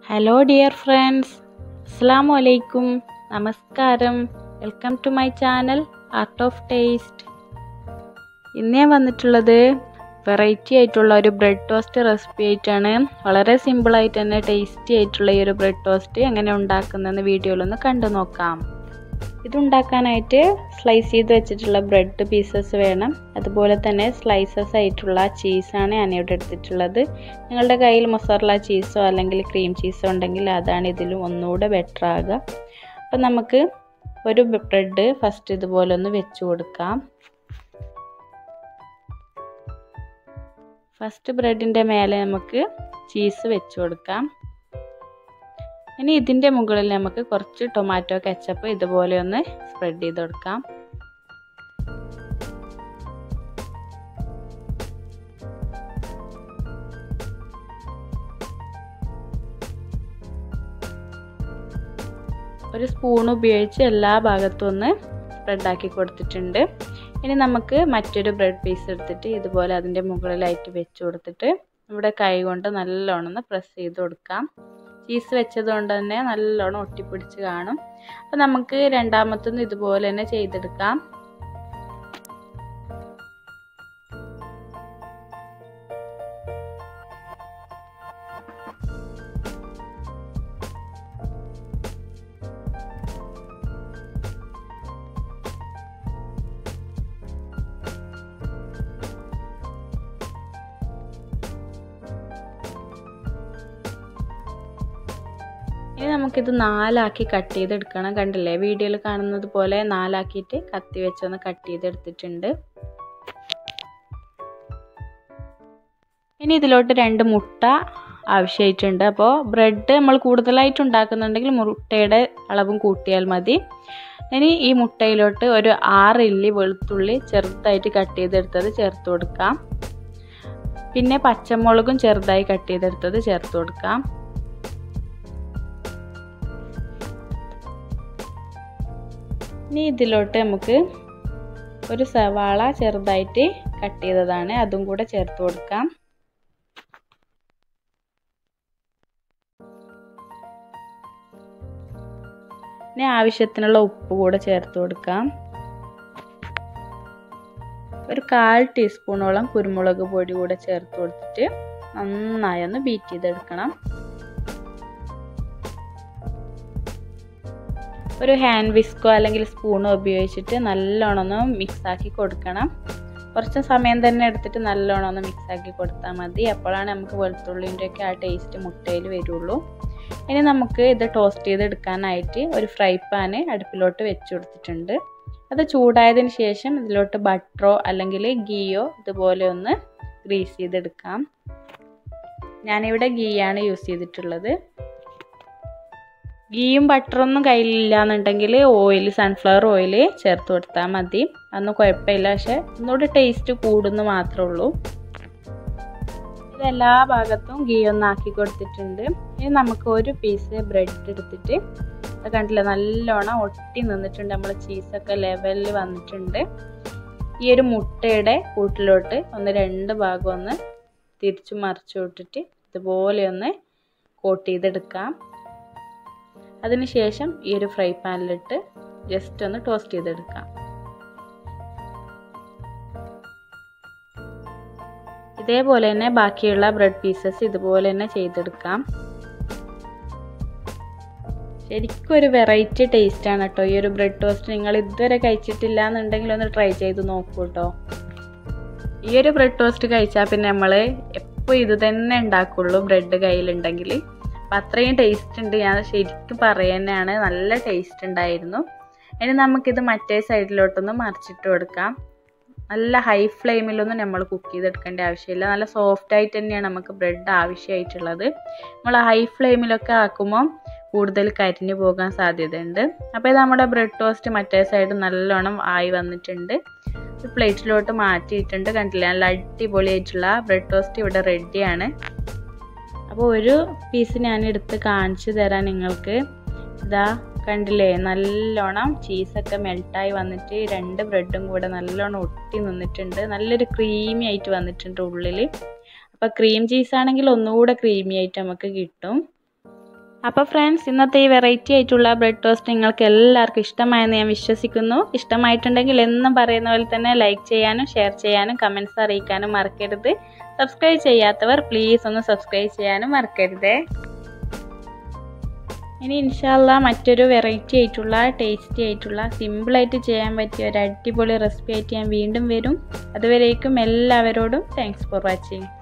hello dear friends അസ്സാം വലൈക്കും നമസ്കാരം welcome to my channel Art of Taste ഇന്ന് ഞാൻ വന്നിട്ടുള്ളത് വെറൈറ്റി ആയിട്ടുള്ള ഒരു ബ്രെഡ് ടോസ്റ്റ് റെസിപ്പി ആയിട്ടാണ് വളരെ സിമ്പിളായിട്ട് തന്നെ ടേസ്റ്റി ആയിട്ടുള്ള ഈ ഒരു ബ്രെഡ് ടോസ്റ്റ് എങ്ങനെ ഉണ്ടാക്കുന്നതെന്ന് വീഡിയോയിലൊന്ന് കണ്ടു നോക്കാം ഇതുണ്ടാക്കാനായിട്ട് സ്ലൈസ് ചെയ്ത് വെച്ചിട്ടുള്ള ബ്രെഡ് പീസസ് വേണം അതുപോലെ തന്നെ സ്ലൈസസ് ആയിട്ടുള്ള ചീസാണ് ഞാനിവിടെ എടുത്തിട്ടുള്ളത് നിങ്ങളുടെ കയ്യിൽ മൊസറല ചീസോ അല്ലെങ്കിൽ ക്രീം ചീസോ ഉണ്ടെങ്കിൽ അതാണ് ഇതിലും ഒന്നുകൂടെ ബെറ്റർ ആകുക അപ്പം നമുക്ക് ഒരു ബ്രെഡ് ഫസ്റ്റ് ഇതുപോലെ ഒന്ന് വെച്ച് കൊടുക്കാം ഫസ്റ്റ് ബ്രെഡിൻ്റെ മേലെ നമുക്ക് ചീസ് വെച്ച് കൊടുക്കാം ഇനി ഇതിൻ്റെ മുകളിൽ നമുക്ക് കുറച്ച് ടൊമാറ്റോ കെച്ചപ്പ് ഇതുപോലെ ഒന്ന് സ്പ്രെഡ് ചെയ്ത് കൊടുക്കാം ഒരു സ്പൂൺ ഉപയോഗിച്ച് എല്ലാ ഭാഗത്തും ഒന്ന് സ്പ്രെഡാക്കി കൊടുത്തിട്ടുണ്ട് ഇനി നമുക്ക് മറ്റൊരു ബ്രെഡ് പീസ് എടുത്തിട്ട് ഇതുപോലെ അതിൻ്റെ മുകളിലായിട്ട് വെച്ച് കൊടുത്തിട്ട് നമ്മുടെ കൈ കൊണ്ട് നല്ലോണം ഒന്ന് പ്രസ് ചെയ്ത് കൊടുക്കാം ചീസ് വെച്ചത് കൊണ്ട് തന്നെ നല്ലോണം ഒട്ടിപ്പിടിച്ച് കാണും അപ്പം നമുക്ക് രണ്ടാമത്തൊന്ന് ഇതുപോലെ തന്നെ ചെയ്തെടുക്കാം ഇനി നമുക്കിത് നാലാക്കി കട്ട് ചെയ്തെടുക്കണം കണ്ടില്ലേ വീഡിയോയിൽ കാണുന്നത് പോലെ നാലാക്കിയിട്ട് കത്തി വെച്ചൊന്ന് കട്ട് ചെയ്തെടുത്തിട്ടുണ്ട് ഇനി ഇതിലോട്ട് രണ്ട് മുട്ട ആവശ്യമായിട്ടുണ്ട് അപ്പോൾ ബ്രെഡ് നമ്മൾ കൂടുതലായിട്ട് ഉണ്ടാക്കുന്നുണ്ടെങ്കിൽ മുട്ടയുടെ അളവും കൂട്ടിയാൽ മതി ഇനി ഈ മുട്ടയിലോട്ട് ഒരു ആറ് ഇല്ലി വെളുത്തുള്ളി ചെറുതായിട്ട് കട്ട് ചെയ്തെടുത്തത് ചേർത്ത് കൊടുക്കാം പിന്നെ പച്ചമുളകും ചെറുതായി കട്ട് ചെയ്തെടുത്തത് ചേർത്ത് കൊടുക്കാം ഇനി ഇതിലോട്ട് നമുക്ക് ഒരു സവാള ചെറുതായിട്ട് കട്ട് ചെയ്തതാണ് അതും കൂടെ ചേർത്ത് കൊടുക്കാം ഇനി ആവശ്യത്തിനുള്ള ഉപ്പ് കൂടെ ചേർത്ത് കൊടുക്കാം ഒരു കാൽ ടീസ്പൂണോളം കുരുമുളക് പൊടി കൂടെ ചേർത്ത് കൊടുത്തിട്ട് നന്നായി ഒന്ന് ബീറ്റ് ചെയ്തെടുക്കണം ഒരു ഹാൻഡ് വിസ്കോ അല്ലെങ്കിൽ സ്പൂണോ ഉപയോഗിച്ചിട്ട് നല്ലോണം ഒന്ന് മിക്സാക്കി കൊടുക്കണം കുറച്ച് സമയം തന്നെ എടുത്തിട്ട് നല്ലോണം ഒന്ന് മിക്സാക്കി കൊടുത്താൽ മതി അപ്പോഴാണ് നമുക്ക് വെളുത്തുള്ളിൻ്റെയൊക്കെ ആ ടേസ്റ്റ് മുട്ടയിൽ വരുള്ളൂ ഇനി നമുക്ക് ഇത് ടോസ്റ്റ് ചെയ്തെടുക്കാനായിട്ട് ഒരു ഫ്രൈ പാന് അടുപ്പിലോട്ട് വെച്ച് കൊടുത്തിട്ടുണ്ട് അത് ചൂടായതിന് ശേഷം ഇതിലോട്ട് ബട്ടറോ അല്ലെങ്കിൽ ഗീയോ ഇതുപോലെ ഒന്ന് ഗ്രീസ് ചെയ്തെടുക്കാം ഞാനിവിടെ ഗീയാണ് യൂസ് ചെയ്തിട്ടുള്ളത് ഗീയും ബട്ടറൊന്നും കയ്യിലില്ലാന്നുണ്ടെങ്കിൽ ഓയിൽ സൺഫ്ലവർ ഓയിൽ ചേർത്ത് കൊടുത്താൽ മതി അതൊന്നും കുഴപ്പമില്ല പക്ഷെ ഒന്നുകൂടി ടേസ്റ്റ് കൂടുന്നു മാത്രമേ ഉള്ളൂ ഇത് എല്ലാ ഭാഗത്തും ഗീ ഒന്ന് ആക്കി കൊടുത്തിട്ടുണ്ട് ഇനി നമുക്ക് ഒരു പീസ് ബ്രെഡ് എടുത്തിട്ട് അത് കണ്ടില്ല നല്ലോണം ഒട്ടി നിന്നിട്ടുണ്ട് നമ്മൾ ചീസൊക്കെ ലെവലിൽ വന്നിട്ടുണ്ട് ഈ ഒരു മുട്ടയുടെ കൂട്ടിലോട്ട് ഒന്ന് രണ്ട് ഭാഗം ഒന്ന് തിരിച്ചു മറിച്ചു വിട്ടിട്ട് ഇതുപോലെ ഒന്ന് കോട്ട് ചെയ്തെടുക്കാം അതിനുശേഷം ഈ ഒരു ഫ്രൈ പാനിലിട്ട് ജസ്റ്റ് ഒന്ന് ടോസ്റ്റ് ചെയ്തെടുക്കാം ഇതേപോലെ തന്നെ ബാക്കിയുള്ള ബ്രെഡ് പീസസ് ഇതുപോലെ തന്നെ ചെയ്തെടുക്കാം ശരിക്കും ഒരു വെറൈറ്റി ടേസ്റ്റ് ആണ് കേട്ടോ ഈ ഒരു ബ്രെഡ് ടോസ്റ്റ് നിങ്ങൾ ഇതുവരെ കഴിച്ചിട്ടില്ല എന്നുണ്ടെങ്കിൽ ഒന്ന് ട്രൈ ചെയ്ത് നോക്കൂ കേട്ടോ ഈ ഒരു ബ്രെഡ് ടോസ്റ്റ് കഴിച്ചാൽ പിന്നെ നമ്മൾ എപ്പോൾ ഇത് തന്നെ ഉണ്ടാക്കുള്ളൂ ബ്രെഡ് കയ്യിലുണ്ടെങ്കിൽ അപ്പം അത്രയും ടേസ്റ്റ് ഉണ്ട് ഞാൻ ശരിക്കും പറയുന്നതാണ് നല്ല ടേസ്റ്റ് ഉണ്ടായിരുന്നു ഇനി നമുക്കിത് മറ്റേ സൈഡിലോട്ടൊന്ന് മറിച്ചിട്ട് കൊടുക്കാം നല്ല ഹൈ ഫ്ലെയിമിലൊന്നും നമ്മൾ കുക്ക് ചെയ്തെടുക്കേണ്ട ആവശ്യമില്ല നല്ല സോഫ്റ്റ് ആയിട്ട് തന്നെയാണ് നമുക്ക് ബ്രെഡ് ആവശ്യമായിട്ടുള്ളത് നമ്മൾ ഹൈ ഫ്ലെയിമിലൊക്കെ ആക്കുമ്പോൾ കൂടുതൽ കരിഞ്ഞു പോകാൻ സാധ്യതയുണ്ട് അപ്പോൾ ഇത് നമ്മുടെ ബ്രെഡ് ടോസ്റ്റ് മറ്റേ സൈഡ് നല്ലോണം ആയി വന്നിട്ടുണ്ട് പ്ലേറ്റിലോട്ട് മാറ്റിയിട്ടുണ്ട് കണ്ടില്ല നല്ല അടിപൊളിയായിട്ടുള്ള ബ്രെഡ് ടോസ്റ്റ് ഇവിടെ റെഡിയാണ് അപ്പോൾ ഒരു പീസ് ഞാൻ എടുത്ത് കാണിച്ചു തരാം നിങ്ങൾക്ക് ഇതാ കണ്ടില്ലേ നല്ലോണം ചീസൊക്കെ മെൽട്ടായി വന്നിട്ട് രണ്ട് ബ്രെഡും കൂടെ നല്ലോണം ഒട്ടി നിന്നിട്ടുണ്ട് നല്ലൊരു ക്രീമി ആയിട്ട് വന്നിട്ടുണ്ട് ഉള്ളിൽ അപ്പോൾ ക്രീം ചീസ് ആണെങ്കിൽ ഒന്നുകൂടെ ക്രീമി ആയിട്ട് നമുക്ക് കിട്ടും അപ്പോൾ ഫ്രണ്ട്സ് ഇന്നത്തെ ഈ വെറൈറ്റി ആയിട്ടുള്ള ബ്രെഡ് ടോസ്റ്റ് നിങ്ങൾക്ക് എല്ലാവർക്കും ഇഷ്ടമായെന്ന് ഞാൻ വിശ്വസിക്കുന്നു ഇഷ്ടമായിട്ടുണ്ടെങ്കിൽ എന്നും പറയുന്ന പോലെ തന്നെ ലൈക്ക് ചെയ്യാനും ഷെയർ ചെയ്യാനും കമൻസ് അറിയിക്കാനും മറക്കരുത് സബ്സ്ക്രൈബ് ചെയ്യാത്തവർ പ്ലീസ് ഒന്ന് സബ്സ്ക്രൈബ് ചെയ്യാനും മറക്കരുതേ ഇനി ഇൻഷാല്ല മറ്റൊരു വെറൈറ്റി ആയിട്ടുള്ള ടേസ്റ്റി ആയിട്ടുള്ള സിമ്പിളായിട്ട് ചെയ്യാൻ പറ്റിയ ഒരു അടിപൊളി റെസിപ്പി ആയിട്ട് ഞാൻ വീണ്ടും വരും അതുവരേക്കും എല്ലാവരോടും താങ്ക്സ് ഫോർ വാച്ചിങ്